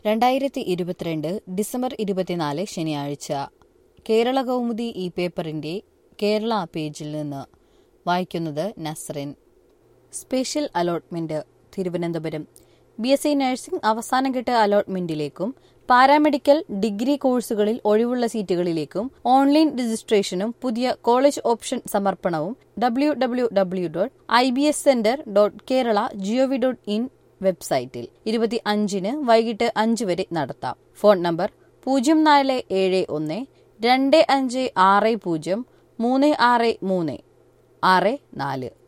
രണ്ടായിരത്തി ഇരുപത്തിരണ്ട് ഡിസംബർ ഇരുപത്തിനാല് ശനിയാഴ്ച കേരള കൗമുദി ഈ പേപ്പറിന്റെ കേരള പേജിൽ നിന്ന് വായിക്കുന്നത് Nasrin special allotment Thiruvananthapuram B S C nursing അവസാനഘട്ട അലോട്ട്മെന്റിലേക്കും പാരാമെഡിക്കൽ ഡിഗ്രി കോഴ്സുകളിൽ ഒഴിവുള്ള സീറ്റുകളിലേക്കും ഓൺലൈൻ രജിസ്ട്രേഷനും പുതിയ കോളേജ് ഓപ്ഷൻ സമർപ്പണവും W W W dot I B S centre dot Kerala G O V dot in വെബ്സൈറ്റിൽ ഇരുപത്തി അഞ്ചിന് വൈകിട്ട് അഞ്ച് വരെ നടത്താം ഫോൺ നമ്പർ പൂജ്യം നാല് ഏഴ് ഒന്ന് രണ്ട് അഞ്ച് ആറ് പൂജ്യം മൂന്ന് ആറ് മൂന്ന് ആറ് നാല്